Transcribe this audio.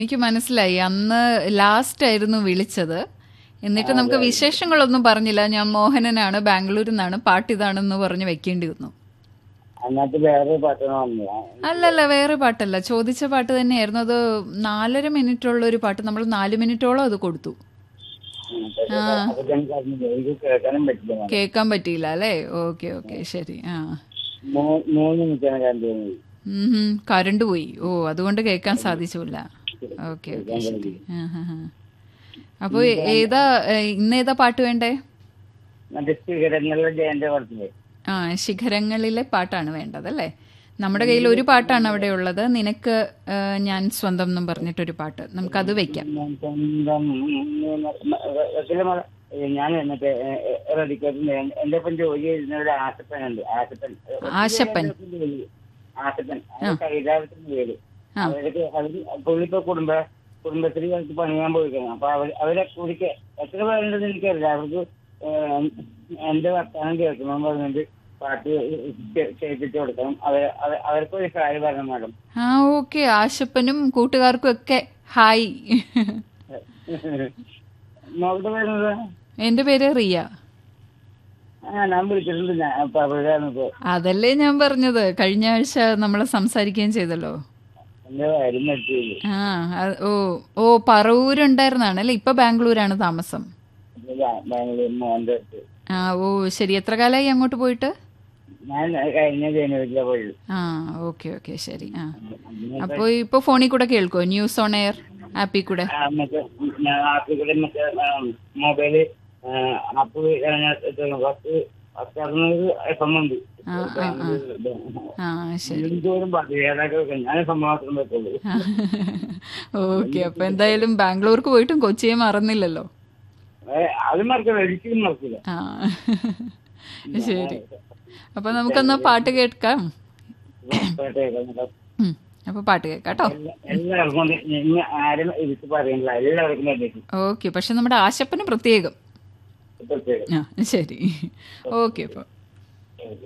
എനിക്ക് മനസ്സിലായി അന്ന് ലാസ്റ്റ് ആയിരുന്നു വിളിച്ചത് എന്നിട്ട് നമുക്ക് വിശേഷങ്ങളൊന്നും പറഞ്ഞില്ല ഞാൻ മോഹനനാണ് ബാംഗ്ലൂരിൽ നിന്നാണ് പാട്ട് ഇതാണെന്ന് പറഞ്ഞ് വെക്കേണ്ടി വന്നു അതിനകത്ത് വേറെ പാട്ടാണ് വന്നത് അല്ലല്ല വേറെ പാട്ടല്ല ചോദിച്ച പാട്ട് തന്നെയായിരുന്നു അത് നാലര മിനിറ്റുള്ള ഒരു പാട്ട് നമ്മൾ നാല് മിനിറ്റോളം അത് കൊടുത്തു അതൊക്കെ എനിക്ക് അറിഞ്ഞില്ല എനിക്ക് കേൾക്കാനും പറ്റില്ല മോനെ. കേൾക്കാൻ പറ്റിയില്ല അല്ലേ ഓക്കെ ഓക്കെ ശരി ആ മൂ- മൂന്ന് മിനിറ്റാണ് കണ്ടു പോകുന്നത് ഉം ഹും. കറണ്ട് പോയി ഓ അതുകൊണ്ട് കേൾക്കാൻ സാധിച്ചില്ല ഓക്കെ ഓക്കെ ശരി ആ ഹാ ഹാ അപ്പൊ ഏതാ ഏ, ഇന്ന് ഏതാ പാട്ട് വേണ്ടേ മറ്റേ സ്ഥിരങ്ങളിലെ ജയന്റെ പടത്തില് ആ ശിഖരങ്ങളിലെ പാട്ടാണ് വേണ്ടത് അല്ലേ നമ്മുടെ കയ്യിൽ ഒരു പാട്ടാണ് അവിടെ ഉള്ളത് നിനക്ക് ഏ, ഞാൻ സ്വന്തം എന്നും പറഞ്ഞിട്ടൊരു പാട്ട് നമുക്കത് വെക്കാം ഞാൻ സ്വന്തം വക്കീലെ മോളെ, ഏ, ഞാൻ മറ്റേ റെഡിക്കേറ്റിന്റെ എന്റെ ഒപ്പം ജോലി ചെയ്യുന്ന ഒരു ആശപ്പൻ ഉണ്ട് ആശപ്പൻ ആശപ്പൻ. ആശപ്പൻ കൈതാപത്തിന്റെ പേര് ആ. അവർക്ക് അവര് പുള്ളിപ്പോ കുടുംബ കുടുംബശ്രീ അവർക്ക് പണിയാൻ പോയിരിക്കണം അപ്പൊ അവര് അവരെ കൂടിക്ക് എത്ര പേരുണ്ടെന്ന് എനിക്കറിയില്ല അവർക്ക് ഏഹ്, എന്റെ വർത്താനം കേൾക്കണം പറഞ്ഞിട്ട് പാട്ട് ചെയ്തിട്ട് കൊടുക്കണം അവർ അവർക്ക് ഒരു കാര്യം പറഞ്ഞു മാഡം ആ ഓക്കെ ആശപ്പനും കൂട്ടുകാർക്കും ഒക്കെ ഹായ് മോളുടെ പേരുന്നത് എന്റെ പേര് റിയ ആ ഞാൻ വിളിച്ചിട്ടുണ്ട് ഞാൻ അപ്പൊ അവരാണ് ഇപ്പൊ അതല്ലേ ഞാൻ പറഞ്ഞത് കഴിഞ്ഞ ആഴ്ച നമ്മൾ സംസാരിക്കുകയും ചെയ്തല്ലോ എന്റെ കാര്യം നിർത്തിയില്ല ആ അത് ഓ ഓ പറവൂരുണ്ടായിരുന്നാണ് അല്ലേ ഇപ്പൊ ബാംഗ്ലൂരാണ് താമസം ബാംഗ്ലൂർ മോന്റെ അടുത്ത് ആ ഓ ശരി എത്ര കാലമായി അങ്ങോട്ട് പോയിട്ട് ഞാൻ കഴിഞ്ഞ ജനുവരിയിലാണ് പോയത് ആ ഓക്കെ ഓക്കെ ശരി ആ അപ്പോൾ ഇപ്പൊ ഫോണിൽ കൂടെ കേൾക്കോ ന്യൂസ് ഓൺ എയർ ആപ്പിൽ കൂടെ ആ, മറ്റേ ഞാൻ ആപ്പിൽ കൂടെ മറ്റേ മൊബൈല് ആപ്പ് പത്ത് പത്ത് അറുന്നൂറ് എഫ് എം ഉണ്ട് ആ, ആ, ആ ശരി എന്തോരം പാട്ട് ഏതാക്കെ ഞാൻ സംഭവം മാത്രം പറ്റുള്ളൂ ഓക്കെ അപ്പൊ എന്തായാലും ബാംഗ്ലൂർക്ക് പോയിട്ടും കൊച്ചിയെ മറന്നില്ലല്ലോ ഏ, അത് മറക്കില്ല ഒരിക്കലും മറക്കില്ല ആ ശരി അപ്പൊ നമുക്കൊന്ന് പാട്ട് കേൾക്കാം ഉം. അപ്പൊ പാട്ട് കേൾക്കാം കേട്ടോ എല്ലാവർക്കും ഇനി ആരും എനിക്ക് പറയുന്നില്ല എല്ലാവർക്കും വേണ്ടിയിട്ട് ഓക്കെ പക്ഷെ നമ്മുടെ ആശപ്പന് പ്രത്യേകം പ്രത്യേകം ആ ശരി ഓക്കെ അപ്പോൾ